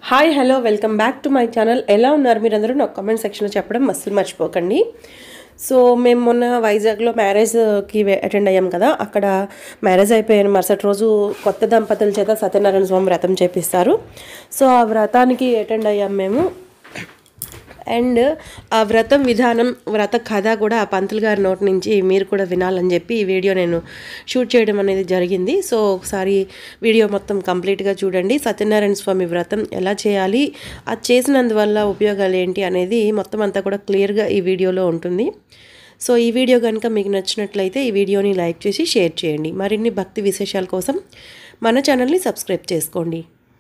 Hi hello welcome back to my channel ఎలా ఉన్నారు మీరందరూ నాకు కామెంట్ సెక్షన్లో చెప్పడం అస్సలు మర్చిపోకండి సో మేము మొన్న వైజాగ్లో మ్యారేజ్కి అటెండ్ అయ్యాం కదా అక్కడ మ్యారేజ్ అయిపోయిన మరుసటి రోజు కొత్త దంపతుల చేత సత్యనారాయణ స్వామి వ్రతం చేపిస్తారు సో ఆ వ్రతానికి అటెండ్ అయ్యాం మేము అండ్ ఆ వ్రతం విధానం వ్రత కథ కూడా ఆ పంతులు గారి నోటి నుంచి మీరు కూడా వినాలని చెప్పి ఈ వీడియో నేను షూట్ చేయడం అనేది జరిగింది సో ఒకసారి వీడియో మొత్తం కంప్లీట్గా చూడండి సత్యనారాయణ స్వామి వ్రతం ఎలా చేయాలి అది చేసినందువల్ల ఉపయోగాలు ఏంటి అనేది మొత్తం అంతా కూడా క్లియర్గా ఈ వీడియోలో ఉంటుంది సో ఈ వీడియో కనుక మీకు నచ్చినట్లయితే ఈ వీడియోని లైక్ చేసి షేర్ చేయండి మరిన్ని భక్తి విశేషాల కోసం మన ఛానల్ని సబ్స్క్రైబ్ చేసుకోండి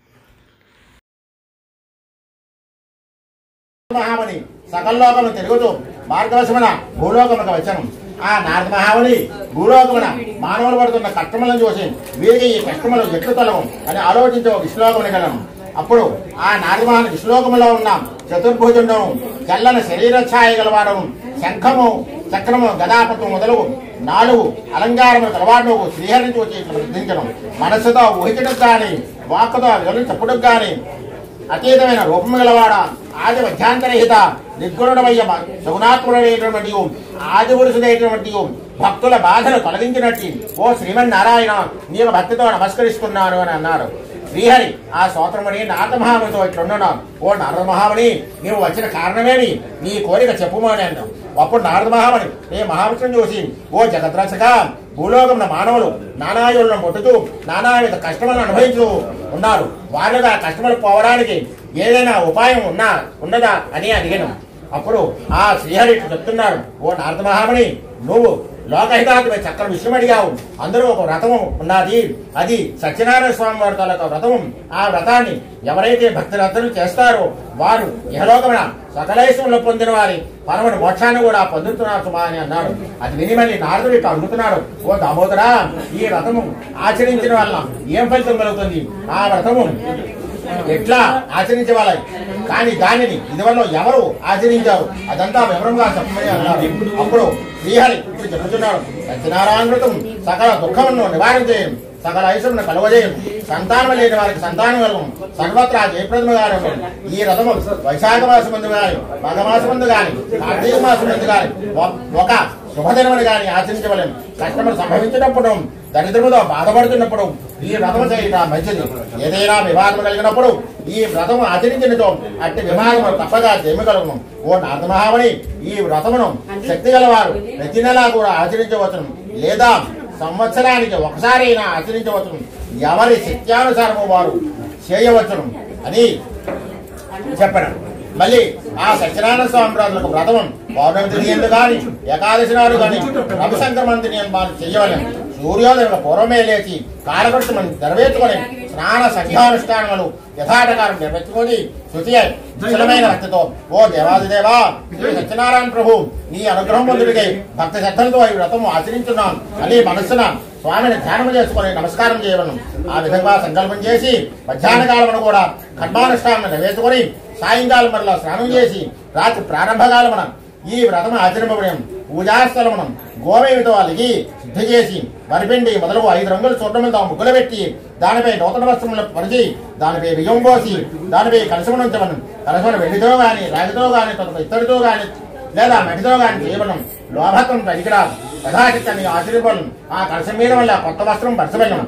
మహామణి సకల్లోకము తిరుగుతూ మార్గవశమున భూలోకమునకు వచ్చాను ఆ నారద మహామణి భూలోకమున మానవులు పడుతున్న కష్టములను చూసి వీరికి ఈ కష్టములు ఎట్లు తొలగం అని ఆలోచించి ఒక విశ్లోకముని గలను అప్పుడు ఆ నారద మహాని విశ్లోకములో ఉన్న చతుర్భుజుండను తెల్లని శరీర ఛాయ గలవాడను శంఖము చక్రము గదాపత్తు మొదలు నాలుగు అలంకారము గలవాడు శ్రీహరిని చూసి ఇట్లా ప్రతించడం మనస్సుతో ఊహించడం గాని వాక్కుతో వివరించి చెప్పడం గాని అతీతమైన రూపము గలవాడ ఆది మధ్యాంతరహిత నిర్గుణమయ్య సగుణాత్ముడైనటువంటి ఆది పురుషుడైనటువంటి భక్తుల బాధలు తొలగించినట్టు ఓ శ్రీమన్నారాయణ నీవు భక్తితో నమస్కరిస్తున్నాను అని అన్నాడు శ్రీహరి ఆ స్తోత్రమణి నారదమహామునితో ఇట్లున్నాడు ఓ నారదమహాముని నీవు వచ్చిన కారణమేమి నీ కోరిక చెప్పుము అని అన్నాడు అప్పుడు నారద మహామణి ఏ మహావిష్ణుని చూసి ఓ జగద్రచక భూలోకమున మానవులు నానాయులను పుట్టుతూ నానావిధ కష్టములను అనుభవించు ఉన్నారు వారిగా కష్టములు పోవడానికి ఏదైనా ఉపాయం ఉన్నా ఉన్నదా అని అడిగాను అప్పుడు ఆ శ్రీహరి ఇట్లా చెప్తున్నాడు ఓ నారద మహామణి నువ్వు లోకహితాత్మ చక్ర విషయం అడిగావు అందరూ ఒక వ్రతము ఉన్నది అది సత్యనారాయణ స్వామి వారి తాలూకా వ్రతము ఆ వ్రతాన్ని ఎవరైతే భక్తి రద్దలు చేస్తారో వారు ఇహలోకమున సకలేశ్వరంలో పొందిన వారి పరమని మోక్షాన్ని కూడా పొందుతున్నారు సుమా అని అన్నాడు అది విని మళ్ళీ నారదుడు ఇట్లా అడుగుతున్నాడు ఓ దామోదరా ఈ వ్రతము ఆచరించిన వల్ల ఏం ఫలితం కలుగుతుంది ఆ వ్రతము ఎట్లా ఆచరించేవాళ్ళని కానీ దానిని ఇదివల్ల ఎవరు ఆచరించారు అదంతా వివరంగా చెప్పమని అన్నారు అప్పుడు శ్రీహరి ఇప్పుడు చెబుతున్నాడు సత్యనారాయణృతం సకల దుఃఖమును నివారించేయం సకల ఐశ్వర్యం కలువజేయం సంతానం లేని వారికి సంతానం కలుగు సర్వత్రా జయప్రదముగా ఈ రథము వైశాఖ మాసం ముందు గాని మగమాసం ముందు గాని కార్తీక మాసం ముందు గాని ఒక శుభదినములు గాని ఆచరించవలేము కష్టములు సంభవించినప్పుడు దరిద్రముతో బాధపడుతున్నప్పుడు ఈ వ్రతము చేయట మంచిది ఏదైనా వివాదం కలిగినప్పుడు ఈ వ్రతము ఆచరించినతో అట్టి వివాదము తప్పగా చేయగలను ఓ నారదమహామణి ఈ వ్రతమును శక్తి గలవారు ప్రతి నెలా కూడా ఆచరించవచ్చును లేదా సంవత్సరానికి ఒకసారైనా ఆచరించవచ్చును ఎవరి శక్త్యానుసారము వారు చేయవచ్చును అని చెప్పడం మళ్ళీ ఆ సత్యనారాయణ స్వామి రాజులకు వ్రతం పౌర్ణమి తిరిగేందు గాని ఏకాదశి నాడు గాని రవి సంక్రమణ తిరిగిన వారు చెయ్యవలేము సూర్యోదయం పూర్వమే లేచి కాలకృష్ణమని నెరవేర్చుకొని స్నాన సంధ్యానుష్ఠానములు యథాటకారం నెరవేర్చుకొని శుచి కుశలమైన భక్తితో ఓ దేవాదిదేవా శ్రీ సత్యనారాయణ ప్రభు నీ అనుగ్రహం పొందుడికై భక్తి శ్రద్ధలతో ఈ వ్రతము ఆచరించున్నాం అని మనస్సున స్వామిని ధ్యానం చేసుకొని నమస్కారం చేయవలను ఆ విధంగా సంకల్పం చేసి మధ్యాహ్న కాలమున కూడా కర్మానుష్ఠానం నెరవేర్చుకొని సాయంకాలం మరలా స్నానం చేసి రాత్రి ప్రారంభకాలమున ఈ వ్రతం ఆచరింపబడిన పూజాస్థలమునం గోవేమితో అలిగి శుద్ధి చేసి వరిపిండి మొదలగు ఐదు రంగుల చూడడంతో ముగ్గులు పెట్టి దానిపై నూతన వస్త్రములు పరిచి దానిపై బియ్యం పోసి దానిపై కలసమునుంచమను కలసమును వెండితో గాని రాగితో గాని కొంత ఇత్తడితో గాని లేదా మట్టితో గాని చేయబడం లోభత్వం పనికిరాదు యథాచిత్తాన్ని ఆశ్చర్యపడను ఆ కలసం మీద వల్ల కొత్త వస్త్రం పరచబెళ్ళను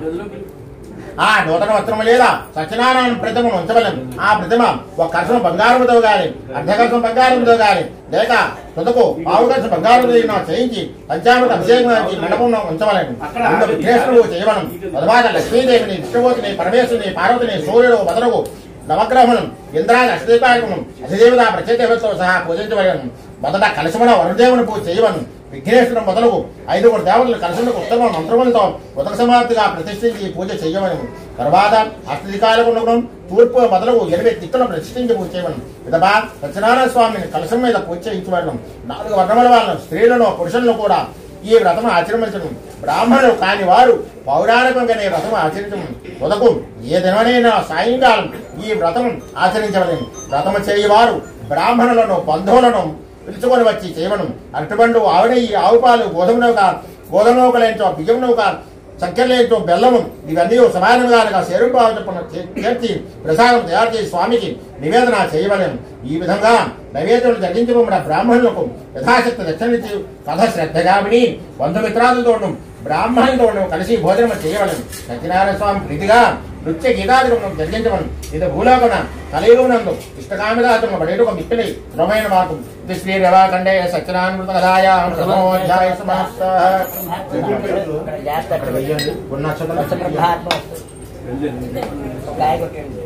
ఆ నూతన వస్త్రము లేదా సత్యనారాయణ ప్రతిమను ఉంచవలం ఆ ప్రతిమ ఒక కలసం బంగారముతో గాని అర్ధ కలసం బంగారముతో గాని లేక తుదకు పావు కలసం బంగారముతో చేయించి పంచామృత అభిషేకం మండపంలో ఉంచవలను ముందు విఘ్నేశ్వరుడు చేయవలం తరువాత లక్ష్మీదేవిని విష్ణుమూర్తిని పరమేశ్వరుని పార్వతిని సూర్యుడు మొదలగు నవగ్రహములను ఇంద్రాది అష్టదీపాయకమును అధిదేవత ప్రత్యేకతో సహా పూజించవలను మొదట కలశమున వరుణదేవుని పూజ చేయవను విఘ్నేశ్వరం మొదలగు ఐదుగురు దేవతలు కలశములకు ఉత్తమ మంత్రములతో ఉదక సమాప్తిగా ప్రతిష్ఠించి పూజ చేయవను తర్వాత అష్టదికాలకు తూర్పు మొదలగు ఎనిమిది దిక్కులను ప్రతిష్ఠించి పూజ చేయవను విధమా సత్యనారాయణ స్వామిని కలశం మీద పూజ చేయించవలను నాలుగు వర్ణముల వాళ్ళను స్త్రీలను పురుషులను కూడా ఈ వ్రతము ఆచరించడం బ్రాహ్మణులు కాని వారు పౌరాణికంగానే వ్రతం ఆచరించడం ఉదకు ఏ దినమైనా సాయంకాలం ఈ వ్రతం ఆచరించవలేము వ్రతము చేయవారు బ్రాహ్మణులను బంధువులను పిలుచుకొని వచ్చి చేయవడం అరటిపండు ఆవిడ ఈ ఆవు పాలు గోధుమ నౌక గోధుమ నౌకలేంచో బియ్యం నౌక చక్కెరలేతో బెల్లము ఇవన్నీ సమానంగా శరీరం చొప్పున చే- చేర్చి ప్రసాదం తయారు చేసి స్వామికి నివేదన చేయవలేము ఈ విధంగా నైవేద్యం జరిగించబడిన బ్రాహ్మణులకు యథాశక్తి దక్షిణించి కథ శ్రద్ధగా విని బంధుమిత్రాదులతోనూ బ్రాహ్మణులతోనూ కలిసి భోజనం చేయవలను సత్యనారాయణ స్వామి ప్రీతిగా నృత్య గీతాదికం జరిగించవలను ఇది భూలోకన కలియుగమునందు ఇష్టకామిదాతము పడేటొక మిక్కిలి ధ్రువమైన మాకు ఇది శ్రీ రవాఖండే సత్యనారాయణ కథాయ ప్రథమోధ్యాయ సమాప్త చేస్తాడు ఉన్న అక్షతలు బ్రహ్మాత్మ కాయ కొట్టండి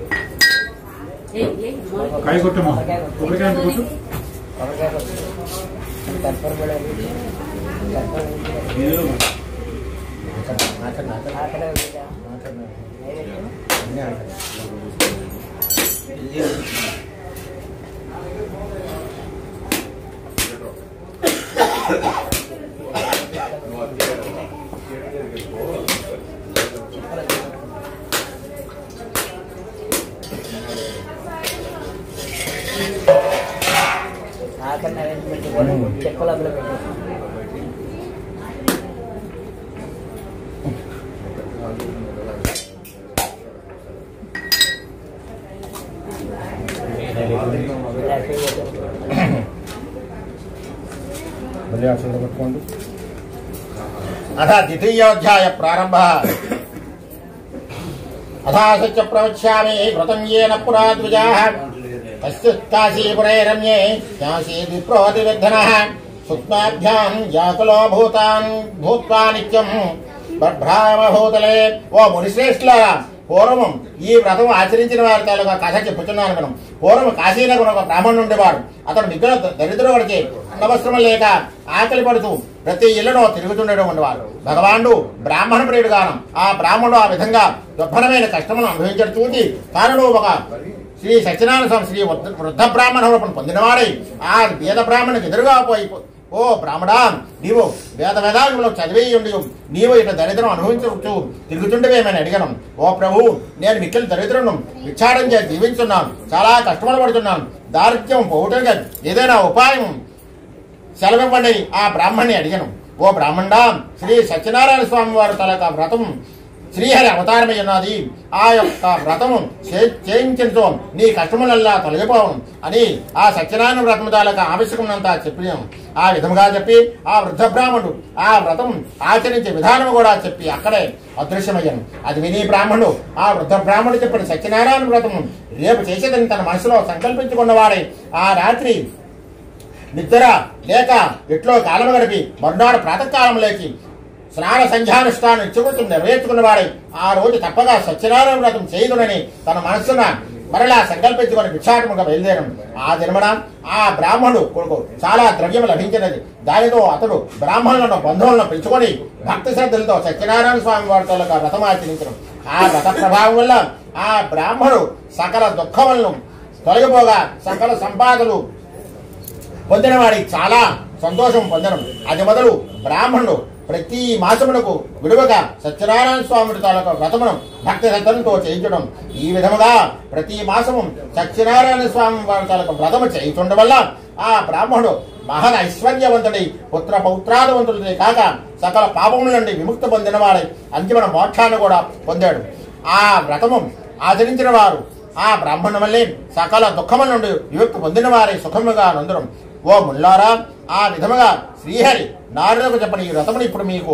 కాయ కొట్టమా కొబ్బరికాయ ఎంత కొట్టు కొబ్బరికాయ కొట్టండి కర్పూరం కూడా వేసి, కర్పూరం వేసి, ఏదో ఆకలి వేయరా? నైవేద్యం? ఆకలి నైవేద్యం పెట్టుకొని చెప్పులు అందులో పెట్టేసి అథ ద్వితీయోధ్యాయ ప్రారంభ అథాసత్య ప్రవక్ష్యామి వ్రతం ఏన పురా ద్విజాః కశ్చిత్ కాశీపురే రమ్యే కాశీ విప్రోతి విద్ధనః సుత్మాభ్యాం యాకులో భూతాన్ భూత్వా నిత్యం భ్రామభూతలే ఓ మునిశ్రేష్ఠులారా పూర్వం ఈ వ్రతం ఆచరించిన వారి తాలూకా కథ చెప్పుతున్నాను మనం పూర్వం కాశీనగరం ఒక బ్రాహ్మణుడు ఉండేవాడు అతను మిగిలిన దరిద్రుడికి అన్నవస్త్రం లేక ఆకలి పడుతూ ప్రతి ఇళ్లలో తిరుగుతుండడం ఉండేవాడు భగవానుడు బ్రాహ్మణ ప్రియుడు గానం ఆ బ్రాహ్మణుడు ఆ విధంగా దుర్భరమైన కష్టమును అనుభవించడం చూసి కానుడు ఒక శ్రీ సత్యనారాయణ స్వామి శ్రీ వృద్ధ- వృద్ధ బ్రాహ్మణ రూపం పొందినవాడై ఆ వేద బ్రాహ్మణునికి ఎదురుగా పోయి ఓ బ్రాహ్మడా నీవు వేద వేదాంగంలో చదివి ఉండి నీవు ఇట దరిద్రం అనుభవించవచ్చు తిరుగుతుండవేమని అడిగాను ఓ ప్రభు నేను మిక్కిలి దరిద్రును విచారం చేసి జీవించున్నాను చాలా కష్టములు పడుతున్నాను దారిద్ర్యం పోవటానికి ఏదైనా ఉపాయం సెలవివ్వండి ఆ బ్రాహ్మణ్ణి అడిగాను ఓ బ్రాహ్మణుడా శ్రీ సత్యనారాయణ స్వామి వారి తలక వ్రతం శ్రీహరి అవతారమై ఉన్నది ఆ యొక్క వ్రతము చే- చేయించడంతో నీ కష్టములల్లా తొలగిపోవను అని ఆ సత్యనారాయణ వ్రతం తాలక ఆవశ్యకమునంతా చెప్పాను ఆ విధముగా చెప్పి ఆ వృద్ధ బ్రాహ్మణుడు ఆ వ్రతం ఆచరించే విధానం కూడా చెప్పి అక్కడే అదృశ్యమయ్యాను అది విని బ్రాహ్మణుడు ఆ వృద్ధ బ్రాహ్మణుడు చెప్పిన సత్యనారాయణ వ్రతం రేపు చేసేదని తన మనసులో సంకల్పించుకున్నవాడే ఆ రాత్రి నిద్ర లేక ఎట్లో కాలం గడిపి మరునాడు ప్రాతకాలం లేచి స్నాన సంధ్యానుష్ఠానం ఇచ్చుకుంటూ నెరవేర్చుకున్నవాడై ఆ రోజు తప్పగా సత్యనారాయణ వ్రతం చేయదునని తన మనస్సున మరలా సంకల్పించుకొని భిక్షాటముగా బయలుదేరం ఆ జన్మన ఆ బ్రాహ్మణుడు కొడుకు చాలా ద్రవ్యం లభించినది దానితో అతడు బ్రాహ్మణులను బంధువులను పిలుచుకొని భక్తి శ్రద్ధలతో సత్యనారాయణ స్వామి వారితో వ్రతం ఆచరించడం ఆ వ్రత ప్రభావం వల్ల ఆ బ్రాహ్మణుడు సకల దుఃఖములను తొలగిపోగా సకల సంపాదలు పొందినవాడికి చాలా సంతోషం పొందడం అది మొదలు బ్రాహ్మణుడు ప్రతి మాసమునకు విడువగా సత్యనారాయణ స్వామి తాలూకా వ్రతమును భక్తి శ్రద్ధలతో చేయించడం ఈ విధముగా ప్రతి మాసము సత్యనారాయణ స్వామి వారి తాలూకా వ్రతము చేయించడం వల్ల ఆ బ్రాహ్మణుడు మహా ఐశ్వర్యవంతుడై పుత్ర పౌత్రాదవంతుడే కాక సకల పాపముల నుండి విముక్తి పొందినవాడై అంతిమ మోక్షాన్ని కూడా పొందాడు ఆ వ్రతము ఆచరించిన వారు ఆ బ్రాహ్మణ వల్లే సకల దుఃఖముల నుండి విముక్తి పొందిన వారి సుఖముగా నందరం ఓ ముల్లారా ఆ విధముగా శ్రీహరి నారదకు చెప్పని ఈ వ్రతమును ఇప్పుడు మీకు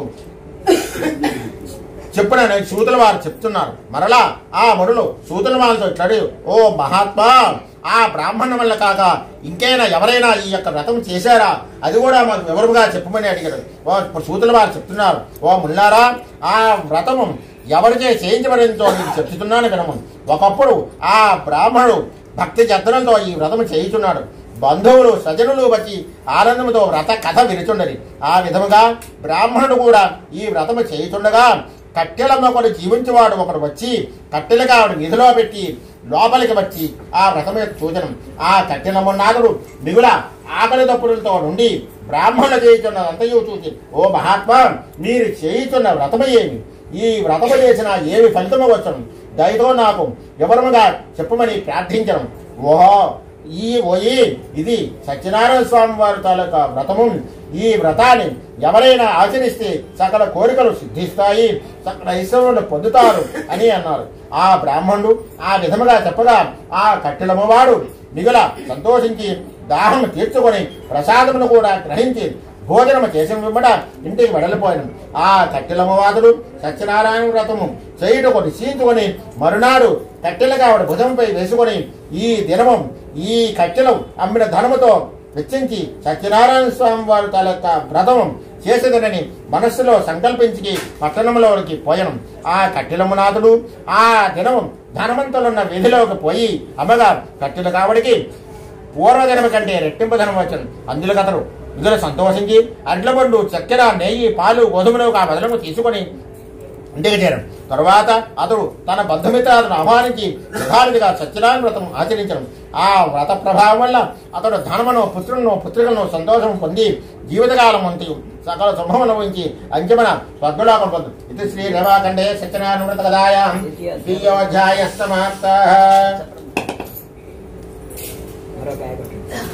చెప్పిన సూతుల వారు చెప్తున్నారు మరలా ఆ మరులు సూతుల వారితో ఇట్లాడు ఓ మహాత్మా ఆ బ్రాహ్మణ వల్ల కాక ఇంకైనా ఎవరైనా ఈ యొక్క వ్రతం చేశారా అది కూడా మాకు వివరముగా చెప్పమని అడిగారు ఓ ఇప్పుడు సూతుల వారు చెప్తున్నారు ఓ ముల్లారా ఆ వ్రతము ఎవరిచే చేయించబడిందో నేను చెప్తున్నాను వినము ఒకప్పుడు ఆ బ్రాహ్మణుడు భక్తి జతనంతో ఈ వ్రతము చేయుచున్నాడు బంధువులు సజనులు వచ్చి ఆనందంతో వ్రత కథ విరుచుండరి ఆ విధముగా బ్రాహ్మణుడు కూడా ఈ వ్రతము చేయుచుండగా కట్టెలమ్మ కొన్ని జీవించేవాడు ఒకడు వచ్చి కట్టెలుగా ఆవిడ నిధిలో పెట్టి లోపలికి వచ్చి ఆ వ్రతము యొక్క సూచనం ఆ కట్టెలమ్మనాథుడు మిగుల ఆకలి తప్పులతో నుండి బ్రాహ్మణులు చేయుచున్నదంతయు చూసి ఓ మహాత్మా మీరు చేయుచున్న వ్రతము ఏమి ఈ వ్రతము చేసిన ఏమి ఫలితము వచ్చను దయతో నాకు వివరముగా చెప్పమని ప్రార్థించడం ఓహో ఈ ఓయి ఇది సత్యనారాయణ స్వామి వారి తాలూకా వ్రతము ఈ వ్రతాన్ని ఎవరైనా ఆచరిస్తే సకల కోరికలు సిద్ధిస్తాయి సకల ఐశ్వర్యులు పొందుతారు అని అన్నారు ఆ బ్రాహ్మణుడు ఆ విధముగా చెప్పగా ఆ కట్టెలమ్మవాడు మిగుల సంతోషించి దాహం తీర్చుకొని ప్రసాదమును కూడా గ్రహించి భోజనము చేసిన వెంబడ ఇంటికి వెడలిపోయాను ఆ కట్టెలమ్మవాదుడు సత్యనారాయణ వ్రతము చేయుటకు నిశ్చయించుకొని మరునాడు కట్టెలుగా ఆవిడ భుజంపై వేసుకొని ఈ దినము ఈ కట్టెలు అమ్మిన ధనముతో వెచ్చించి సత్యనారాయణ స్వామి వారి తాలూకా వ్రతము చేసేదనని మనస్సులో సంకల్పించి పట్టణంలోనికి పోయను ఆ కట్టెలమునాథుడు ఆ దినము ధనవంతులున్న వీధిలోకి పోయి అమ్మగా కట్టెలు కావడికి పూర్వజన్మ కంటే రెట్టింపు ధనం వచ్చింది అందులో అతడు ఇందులో సంతోషించి అడ్ల బండు చక్కెర నెయ్యి పాలు గోధుమలు ఆ బదులకు తీసుకొని ఇంటికి చేరడం తరువాత అతడు తన బంధుమిత్రాలను ఆహ్వానించి యథావిధిగా సత్యనారాయణ వ్రతం ఆచరించడం ఆ వ్రత ప్రభావం వల్ల అతడు ధనమును పుత్రులను పుత్రికలను సంతోషం పొంది జీవితకాలం వంటి సకల శుభమును ఉంచి అంచమన స్వర్గలోకం పొందు ఇది శ్రీ రేవాఖండే సత్యనారాయణ వ్రత కదాయ ద్వితీయోధ్యాయ సమాప్త మరో కాయ కొట్టు.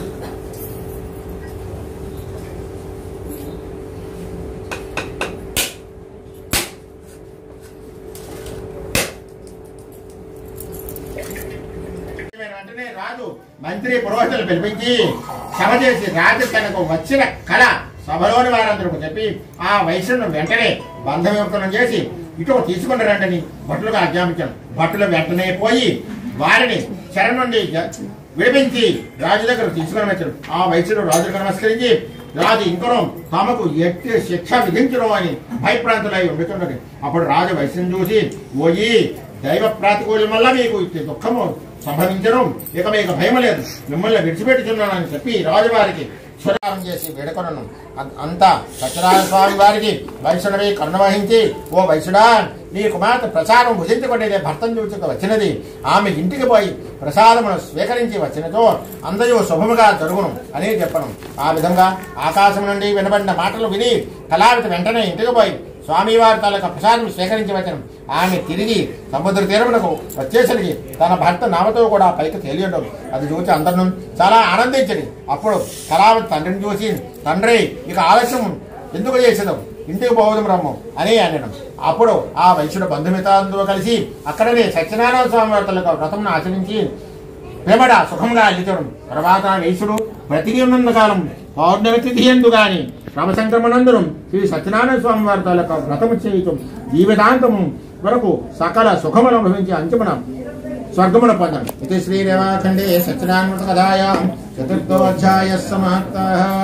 వెంటనే రాజు మంత్రి పురోహితులు పిలిపించి సభ చేసి రాజు తనకు వచ్చిన కళ సభలోని వారందరూ చెప్పి ఆ వయసును వెంటనే బంధవిముక్తం చేసి ఇటు తీసుకుని రండని భటులకు ఆజ్ఞాపించాను భటులు వెంటనే పోయి వారిని చెర నుండి జ- విడిపించి రాజు దగ్గర తీసుకుని వచ్చారు ఆ వయసులో రాజుకు నమస్కరించి రాజు ఇంకనో తమకు ఎట్టి శిక్ష విధించడం అని భయప్రాంతులై ఉండుతున్నది అప్పుడు రాజు వయసును చూసి ఓయి దైవ ప్రాతికూల్యం వల్ల మీకు ఇట్టి దుఃఖము సంభవించను ఇక మీకు భయం లేదు మిమ్మల్ని విడిచిపెట్టుచున్నానని చెప్పి రాజువారికి స్వరారం చేసి వేడుకొనను అం- అంతా సత్యనారాయణ స్వామి వారికి వైష్ణవి కరుణ వహించి ఓ వైష్ణుడా నీ కుమార్తె ప్రసాదం భుజించుకునేదే భర్తను చూచుకు వచ్చినది ఆమె ఇంటికి పోయి ప్రసాదమును స్వీకరించి వచ్చినతో అందరూ శుభముగా జరుగును అని చెప్పను ఆ విధంగా ఆకాశం నుండి వినబడిన మాటలు విని కళావిత వెంటనే ఇంటికి పోయి స్వామివారి తాలూకా ప్రసాదం స్వీకరించి వచ్చిన ఆమె తిరిగి సముద్ర తీరమునకు వచ్చేసరికి తన భర్త నామతో కూడా పైకి తేలియడం అది చూసి అందరిను చాలా ఆనందించని అప్పుడు కళావతి తండ్రిని చూసి తండ్రి ఇక ఆలస్యం ఎందుకు చేసేదాం ఇంటికి పోవడం రమ్ము అని అనడం అప్పుడు ఆ వైశ్యుడు బంధుమిత్రులతో కలిసి అక్కడనే సత్యనారాయణ స్వామి వారి తాలూకా వ్రతమును ఆచరించి పిమ్మట సుఖంగా అల్లితడు తర్వాత వేసుడు బ్రతికి ఉన్నంత కాలం పౌర్ణమి తిథి ఎందు గాని క్రమ సంక్రమణందును శ్రీ సత్యనారాయణ స్వామి వారి తాలూకా వ్రతము చేయటం జీవితాంతము వరకు సకల సుఖమును అనుభవించి అంచమన స్వర్గమును పొందడం ఇది శ్రీ రేవాఖండే సత్యనారాయణ కథాయ చతుర్థోధ్యాయ సమాప్త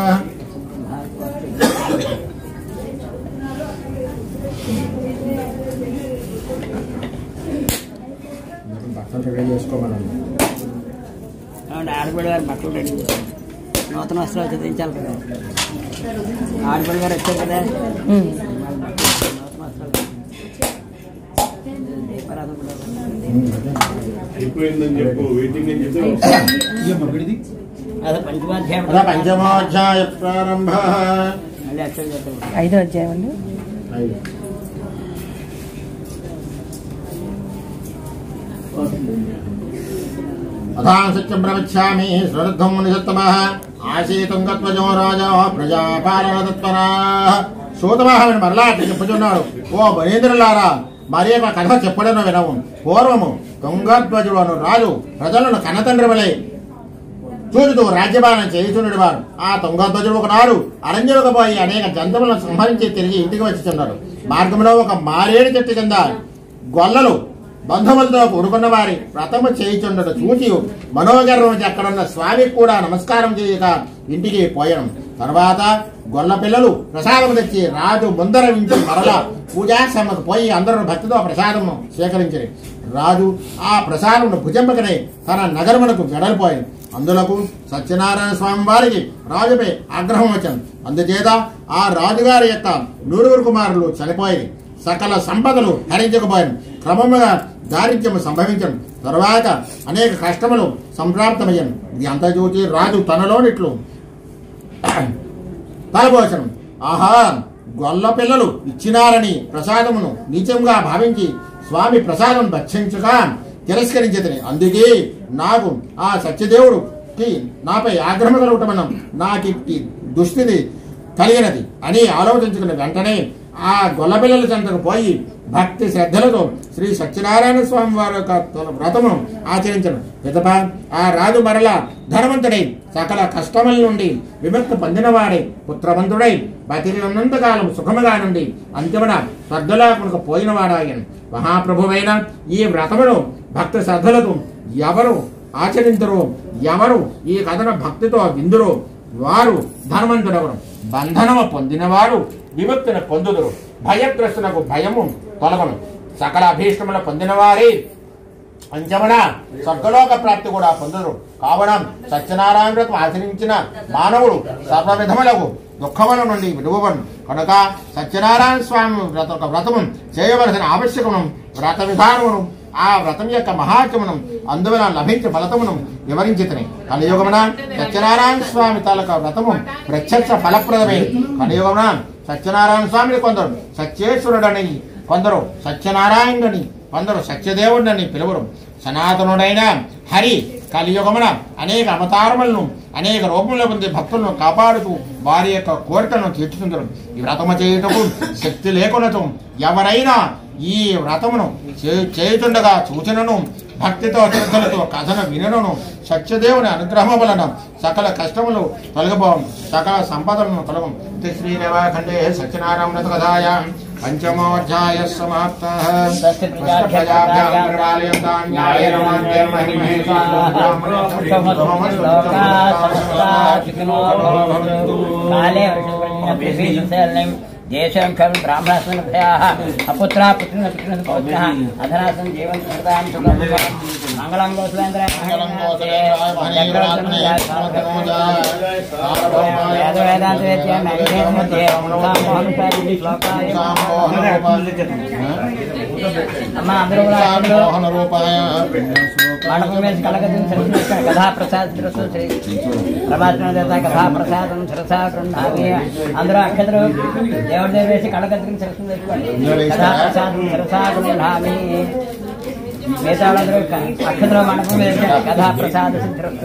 చేసుకోమన్నాను ఏమంటే ఆడపిల్ల గారు బట్టలు రెడీ చేశారు. నూతన వస్త్రాలు చదివించాలి కదా ఆడపిల్ల గారు వచ్చారు కదా నూతన వస్త్రాలు దీపారాధన కూడా అయిపోయిందని చెప్పు వెయిటింగ్ అని చెప్పి అదే పంచమాధ్యాయం అదా పంచమోధ్యాయ ప్రారంభ మళ్ళీ అక్షరం చేద్దాం ఐదో అధ్యాయం అండి అథాం సత్యం ప్రవక్ష్యామి స్వరుద్ధం నిసత్తమః ఆసీతం గత్వజో రాజా ప్రజాపాలనతత్పరా సూతమహావిని మరలా అట్లా చెప్పుచున్నాడు ఓ బనేంద్రులారా మరి ఒక కథ చెప్పడను వినవు పూర్వము తుంగధ్వజుడు అను రాజు ప్రజలను కన్నతండ్రి వలె చూచుతూ రాజ్యపాలన చేయుచుండడు వారు ఆ తుంగధ్వజుడు ఒకనాడు అరణ్యులకు పోయి అనేక జంతువులను సంహరించి తిరిగి ఇంటికి వచ్చుచున్నాడు మార్గంలో ఒక మారేడు చెట్టు కింద గొల్లలు బంధువులతో కూడుకున్న వారి వ్రతము చేయుచుండడు చూచి మనోగర్వం అక్కడున్న స్వామికి కూడా నమస్కారం చేయక ఇంటికి పోయాం తర్వాత గొల్ల పిల్లలు ప్రసాదం తెచ్చి రాజు ముందర నుంచి మరల పూజాశ్రమకు పోయి అందరూ భక్తితో ప్రసాదము స్వీకరించింది రాజు ఆ ప్రసాదమును భుజంపకనే తన నగరమునకు వెడలిపోయింది అందులకు సత్యనారాయణ స్వామి వారికి రాజుపై ఆగ్రహం వచ్చింది అందుచేత ఆ రాజుగారి యొక్క నూరుగురు కుమారులు చనిపోయింది సకల సంపదలు హరించకపోయాను క్రమముగా దారిద్ర్యము సంభవించను తరువాత అనేక కష్టములు సంప్రాప్తమయ్యాను ఇది అంతా చూచి రాజు తనలోనిట్లు తలపోచనం ఆహా గొల్ల పిల్లలు ఇచ్చినారని ప్రసాదమును నీచంగా భావించి స్వామి ప్రసాదం భక్షించగా తిరస్కరించదని అందుకే నాకు ఆ సత్యదేవుడు కి నాపై ఆగ్రహం కలుగుటమనం నాకిట్టి దుస్థితి కలిగినది అని ఆలోచించుకున్న వెంటనే ఆ గొల్లపిల్లల చెంతకు పోయి భక్తి శ్రద్ధలతో శ్రీ సత్యనారాయణ స్వామి వారి యొక్క వ్రతము ఆచరించను పిదప ఆ రాజు మరల ధనవంతుడై సకల కష్టముల నుండి విముక్తి పొందినవాడై పుత్రవంతుడై బతికి ఉన్నంతకాలం సుఖముగా నుండి అంతిమన స్వర్గలోకమునకు పోయినవాడాయను మహాప్రభువైన ఈ వ్రతమును భక్తి శ్రద్ధలతో ఎవరు ఆచరించరు ఎవరు ఈ కథను భక్తితో విందురు వారు ధనవంతుడెవరు బంధనము పొందినవారు విముక్తిని పొందుదురు భయగ్రస్తులకు భయము తొలగను సకల అభీష్టములు పొందినవారే అంచమన స్వర్గలోక ప్రాప్తి కూడా పొందరు కావున సత్యనారాయణ వ్రతం ఆచరించిన మానవుడు సర్వ విధములకు దుఃఖముల నుండి విడువను కనుక సత్యనారాయణ స్వామి వ్రత వ్రతము చేయవలసిన ఆవశ్యకమును వ్రత విధానమును ఆ వ్రతం యొక్క మహాత్యమును అందువలన లభించే ఫలతమును వివరించితని కలియుగమున సత్యనారాయణ స్వామి తాలూకా వ్రతము ప్రత్యక్ష ఫలప్రదమే కలియుగమున సత్యనారాయణ స్వామిని కొందరు సత్యేశ్వరుడని కొందరు సత్యనారాయణుడని కొందరు సత్యదేవుడని పిలువరు సనాతనుడైన హరి కలియుగమున అనేక అవతారములను అనేక రూపంలో పొంది భక్తులను కాపాడుతూ వారి యొక్క కోరికలను తీర్చుతుందరు ఈ వ్రతము చేయుటకు శక్తి లేకునతో ఎవరైనా ఈ వ్రతమును చే- చేయుచుండగా సూచనను భక్తితో శ్రద్ధలతో కథను వినను సత్యదేవుని అనుగ్రహము వలన సకల కష్టములు తొలగబోం సకల సంపదలను తొలగం ఇది శ్రీదేవాఖండే సత్యనారాయణ కథాయ పంచమోధ్యాయ సమాప్త కాలే వర్షం దేశం ఖలు బ్రాహ్మణస్వనభ్యాः అపుత్రా పుత్రిన పుత్రిన పౌత్రः అధనాసం జీవం సదాం సుఖం మంగళం గోసులేంద్ర వేద వేదాంత వేద్య మధ్య శ్లోకాయ అమ్మ అందరూ కూడా అందరూ మండపం మీద కలగదని సరస్వతి కథా ప్రసాద్ సరస్వతి శ్రీ పరమాత్మ దేవత కథా ప్రసాదం సరసా బృందామి అందరూ అక్షతలు దేవుడి దగ్గర వేసి కళగద్దుకుని సరస్వతి తెచ్చుకోండి కథా ప్రసాదం సరసా బృందామి మిగతా వాళ్ళందరూ అక్షతలు మండపం మీద వేసి కథా ప్రసాద సిద్ధిరస్తు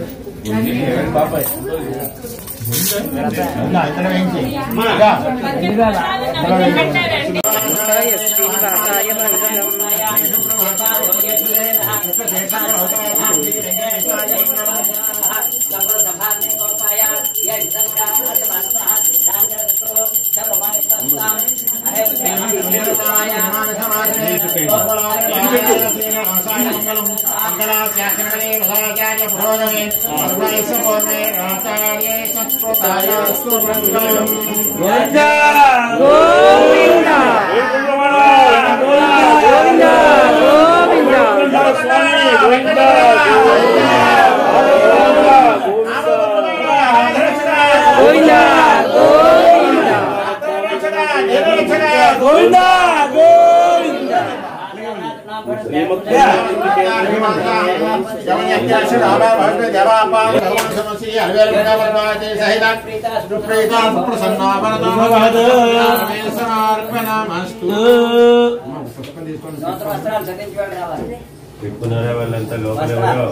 నూతన వస్త్రాలు ధరించేవాడు రావాలి పెట్టుకున్నారా వాళ్ళంతా లోపలెవరో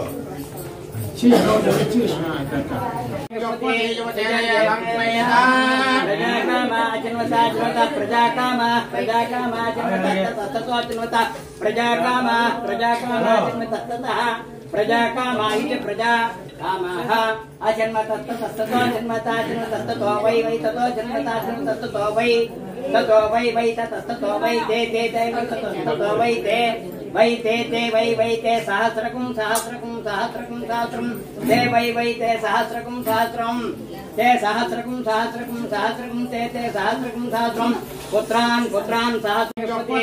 ప్రజాకామా ఇది ప్రజా కామః అజన్మ తత్తతో జన్మతా జన్మ తత్తతో వై వై తతో జన్మతా జన్మ తత్తతో వై తతో వై వై తత్తతో వై తే తే తే వై తతో వై తే వై తే తే వై వై తే సహస్రకం సహస్రకం సహస్రకం సహస్రం తే వై వై తే సహస్రకం సహస్రం తే సహస్రకం సహస్రకం సహస్రకం తే తే సహస్రకం సహస్రం పుత్రాన్ పుత్రాన్ సహస్రపతి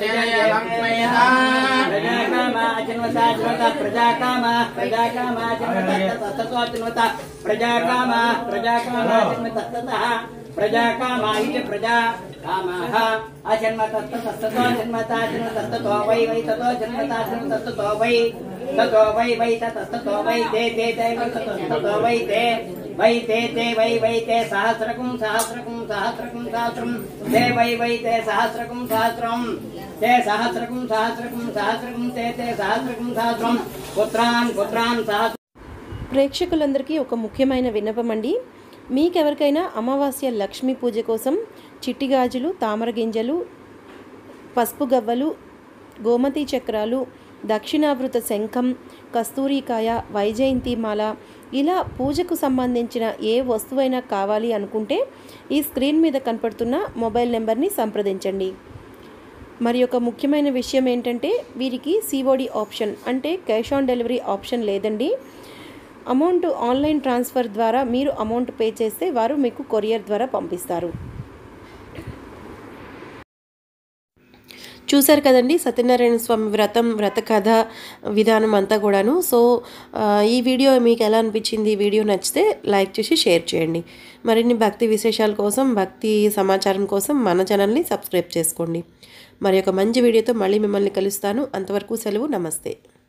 ప్రజాకామాజన్వత ప్రజాకామ ప్రజాకామాజన్వత ప్రజాకామ ప్రజాకామాజన్వత ప్రజాకామా ఇది ప్రజా కామః అజన్మ తత్తతో జన్మతా జన్మ తత్తతో వై వై తతో జన్మతా జన్మ తత్తతో వై తతో వై వై తత్తతో వై తే తే తే వై తతో వై తే వై తే తే వై వై తే సహస్రకం సహస్రకం సహస్రకం సహస్రం తే వై వై తే సహస్రకం సహస్రం తే సహస్రకం సహస్రకం సహస్రకం తే తే సహస్రకం సహస్రం పుత్రాన్ పుత్రాన్ సహస్ర ప్రేక్షకులందరికీ ఒక ముఖ్యమైన విన్నపం అండి మీకెవరికైనా అమావాస్య లక్ష్మీ పూజ కోసం చిట్టి గాజులు తామర గింజలు పసుపు గవ్వలు గోమతి చక్రాలు దక్షిణావృత శంఖం కస్తూరికాయ వైజయంతి మాల ఇలా పూజకు సంబంధించిన ఏ వస్తువైనా కావాలి అనుకుంటే ఈ స్క్రీన్ మీద కనపడుతున్న మొబైల్ నెంబర్ని సంప్రదించండి మరి ఒక ముఖ్యమైన విషయం ఏంటంటే వీరికి సిఓడి ఆప్షన్ అంటే క్యాష్ ఆన్ డెలివరీ ఆప్షన్ లేదండి అమౌంట్ ఆన్లైన్ ట్రాన్స్ఫర్ ద్వారా మీరు అమౌంట్ పే చేస్తే వారు మీకు కొరియర్ ద్వారా పంపిస్తారు చూశారు కదండి సత్యనారాయణ స్వామి వ్రతం వ్రత కథ విధానం అంతా కూడాను సో ఆ, ఈ వీడియో మీకు ఎలా అనిపించింది ఈ వీడియో నచ్చితే లైక్ చేసి షేర్ చేయండి మరిన్ని భక్తి విశేషాల కోసం భక్తి సమాచారం కోసం మన ఛానల్ని సబ్స్క్రైబ్ చేసుకోండి మరి ఒక మంచి వీడియోతో మళ్ళీ మిమ్మల్ని కలుస్తాను అంతవరకు సెలవు నమస్తే